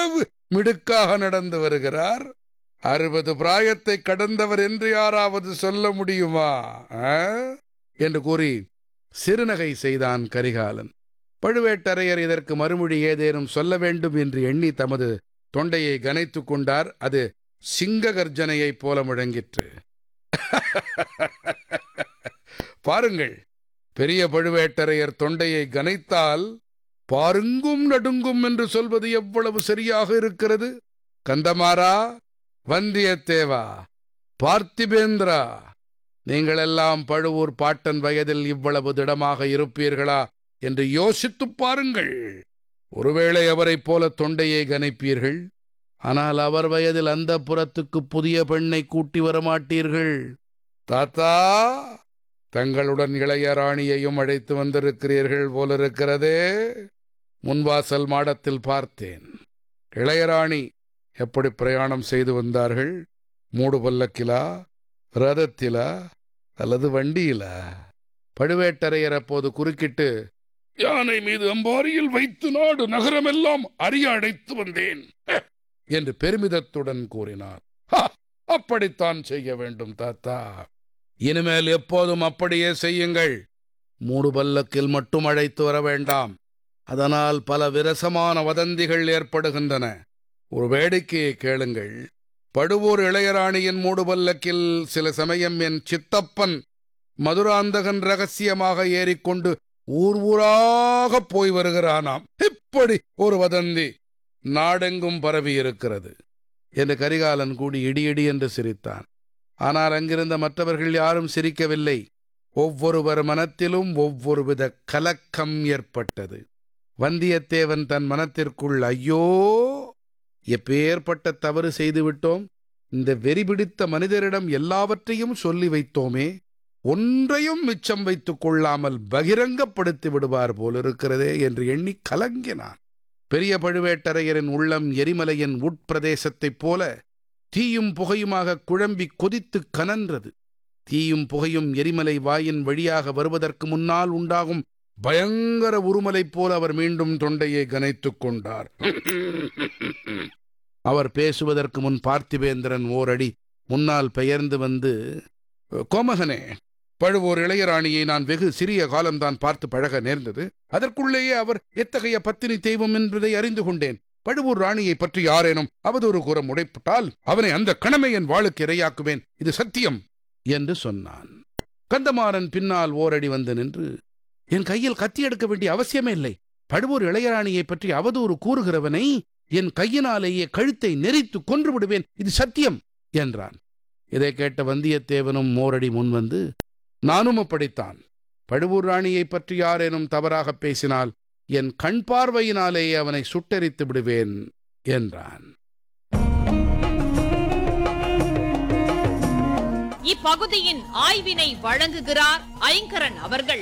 இவ்வளவு மிடுக்காக நடந்து வருகிறார் அறுபது பிராயத்தை கடந்தவர் என்று யாராவது சொல்ல முடியுமா ஆ? என்று கூறி சிறுநகை செய்தான் கரிகாலன் பழுவேட்டரையர் இதற்கு மறுமொழி ஏதேனும் சொல்ல வேண்டும் என்று எண்ணி தமது தொண்டையை கனைத்துக் கொண்டார் அது சிங்க கர்ஜனையைப் போல முழங்கிற்று பாருங்கள் பெரிய பழுவேட்டரையர் தொண்டையை கனைத்தால் பாருங்கும் நடுங்கும் என்று சொல்வது எவ்வளவு சரியாக இருக்கிறது கந்தமாரா வந்தியத்தேவா பார்த்திபேந்திரா நீங்களெல்லாம் பழுவூர் பாட்டன் வயதில் இவ்வளவு திடமாக இருப்பீர்களா என்று யோசித்துப் பாருங்கள் ஒருவேளை அவரைப் போல தொண்டையை கனைப்பீர்கள் ஆனால் அவர் வயதில் அந்த புறத்துக்கு புதிய பெண்ணை கூட்டி வரமாட்டீர்கள் தாத்தா தங்களுடன் இளைய ராணியையும் அழைத்து வந்திருக்கிறீர்கள் போலிருக்கிறதே முன்வாசல் மாடத்தில் பார்த்தேன் இளையராணி எப்படி பிரயாணம் செய்து வந்தார்கள் மூடு பல்லக்கிலா ரதத்திலா அல்லது வண்டியிலா பழுவேட்டரையர் அப்போது குறுக்கிட்டு யானை மீது அம்பாரியில் வைத்து நாடு நகரமெல்லாம் அறிய அழைத்து வந்தேன் என்று பெருமிதத்துடன் கூறினார் "ஹா, அப்படித்தான் செய்ய வேண்டும் தாத்தா இனிமேல் எப்போதும் அப்படியே செய்யுங்கள் மூடு பல்லக்கில் மட்டும் அழைத்து வர வேண்டாம் அதனால் பல விரசமான வதந்திகள் ஏற்படுகின்றன ஒரு வேடிக்கையை கேளுங்கள் படுவூர் இளையராணியின் மூடு பல்லக்கில் சில சமயம் என் சித்தப்பன் மதுராந்தகன் ரகசியமாக ஏறிக்கொண்டு ஊர் ஊராக போய் வருகிறானாம் இப்படி ஒரு வதந்தி நாடெங்கும் பரவி இருக்கிறது என்று கரிகாலன் கூடி இடி இடி என்று சிரித்தான் ஆனால் அங்கிருந்த மற்றவர்கள் யாரும் சிரிக்கவில்லை ஒவ்வொருவர் மனத்திலும் ஒவ்வொருவித கலக்கம் ஏற்பட்டது வந்தியத்தேவன் தன் மனத்திற்குள் ஐயோ எப்பேற்பட்ட தவறு செய்துவிட்டோம் இந்த வெறி பிடித்த மனிதரிடம் எல்லாவற்றையும் சொல்லி வைத்தோமே ஒன்றையும் மிச்சம் வைத்துக் கொள்ளாமல் பகிரங்கப்படுத்தி விடுவார் போலிருக்கிறதே என்று எண்ணி கலங்கினான் பெரிய பழுவேட்டரையரின் உள்ளம் எரிமலையின் உட்பிரதேசத்தைப் போல தீயும் புகையுமாக குழம்பி கொதித்து கனன்றது தீயும் புகையும் எரிமலை வாயின் வழியாக வருவதற்கு முன்னால் உண்டாகும் பயங்கர உருமலைப் போல அவர் மீண்டும் தொண்டையை கனைத்துக் கொண்டார் அவர் பேசுவதற்கு முன் பார்த்திபேந்திரன் ஓரடி முன்னால் பெயர்ந்து வந்து கோமகனே பழுவூர் இளையராணியை நான் வெகு சிறிய காலம்தான் பார்த்து பழக நேர்ந்தது அதற்குள்ளேயே அவர் எத்தகைய பத்தினி தெய்வம் என்பதை அறிந்து கொண்டேன் பழுவூர் ராணியை பற்றி யாரேனும் அவதூறு கூற முடைப்பட்டால் அவனை அந்த கணமை என் வாளுக்கு இரையாக்குவேன் இது சத்தியம் என்று சொன்னான் கந்தமாறன் பின்னால் ஓரடி வந்து நின்று என் கையில் கத்தி எடுக்க வேண்டிய அவசியமே இல்லை பழுவூர் இளையராணியை பற்றி அவதூறு கூறுகிறவனை என் கையினாலேயே கழுத்தை நெரித்து கொன்று விடுவேன் இது சத்தியம் என்றான் இதை கேட்ட வந்தியத்தேவனும் மோரடி முன் வந்து நானும் அப்படித்தான் பழுவூர் ராணியை பற்றி யாரேனும் தவறாகப் பேசினால் என் கண் பார்வையினாலேயே அவனை சுட்டெரித்து விடுவேன் என்றான் இப்பகுதியின் ஆய்வினை வழங்குகிறார் ஐங்கரன் அவர்கள்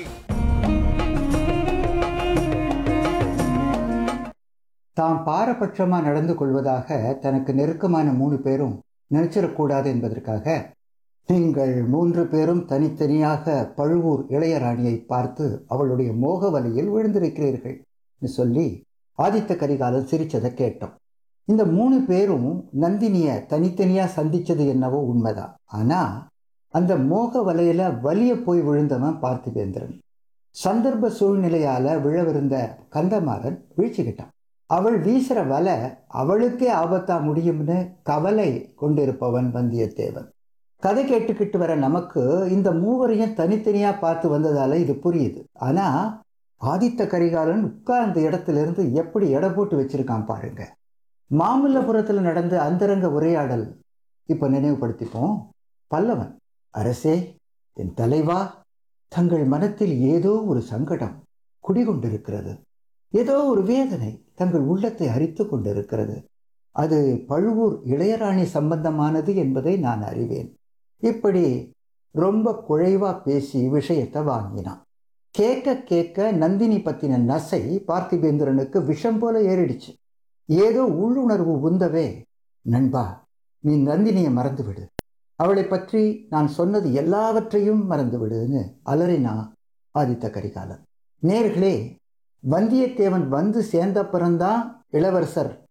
தாம் பாரபட்சமா நடந்து கொள்வதாக தனக்கு நெருக்கமான மூணு பேரும் நினைச்சிடக்கூடாது என்பதற்காக நீங்கள் மூன்று பேரும் தனித்தனியாக பழுவூர் இளையராணியை பார்த்து அவளுடைய மோக வலையில் விழுந்திருக்கிறீர்கள் என்று சொல்லி ஆதித்த கரிகாலன் சிரிச்சதை கேட்டோம் இந்த மூணு பேரும் நந்தினிய தனித்தனியா சந்திச்சது என்னவோ உண்மைதான் ஆனா அந்த மோக வலையில வலிய போய் விழுந்தவன் பார்த்திபேந்திரன் சந்தர்ப்ப சூழ்நிலையால விழவிருந்த கந்தமாறன் வீழ்ச்சிக்கிட்டான் அவள் வீசுற வலை அவளுக்கே ஆபத்தா முடியும்னு கவலை கொண்டிருப்பவன் வந்தியத்தேவன் கதை கேட்டுக்கிட்டு வர நமக்கு இந்த மூவரையும் தனித்தனியா பார்த்து வந்ததால இது புரியுது ஆனா ஆதித்த கரிகாலன் உட்கார்ந்த இடத்துல இருந்து எப்படி எடை போட்டு வச்சிருக்கான் பாருங்க மாமல்லபுரத்துல நடந்த அந்தரங்க உரையாடல் இப்ப நினைவுபடுத்திப்போம் பல்லவன் அரசே என் தலைவா தங்கள் மனத்தில் ஏதோ ஒரு சங்கடம் குடிகொண்டிருக்கிறது ஏதோ ஒரு வேதனை தங்கள் உள்ளத்தை அரித்து கொண்டிருக்கிறது அது பழுவூர் இளையராணி சம்பந்தமானது என்பதை நான் அறிவேன் இப்படி ரொம்ப குழைவா பேசி விஷயத்தை வாங்கினான் கேட்க கேட்க நந்தினி பத்தின நசை பார்த்திபேந்திரனுக்கு விஷம் போல ஏறிடுச்சு ஏதோ உள்ளுணர்வு உந்தவே நண்பா நீ நந்தினியை மறந்துவிடு அவளை பற்றி நான் சொன்னது எல்லாவற்றையும் மறந்துவிடுன்னு அலறினா ஆதித்த கரிகாலன் நேர்களே வந்தியத்தேவன் வந்து சேர்ந்த பிறந்தான் இளவரசர்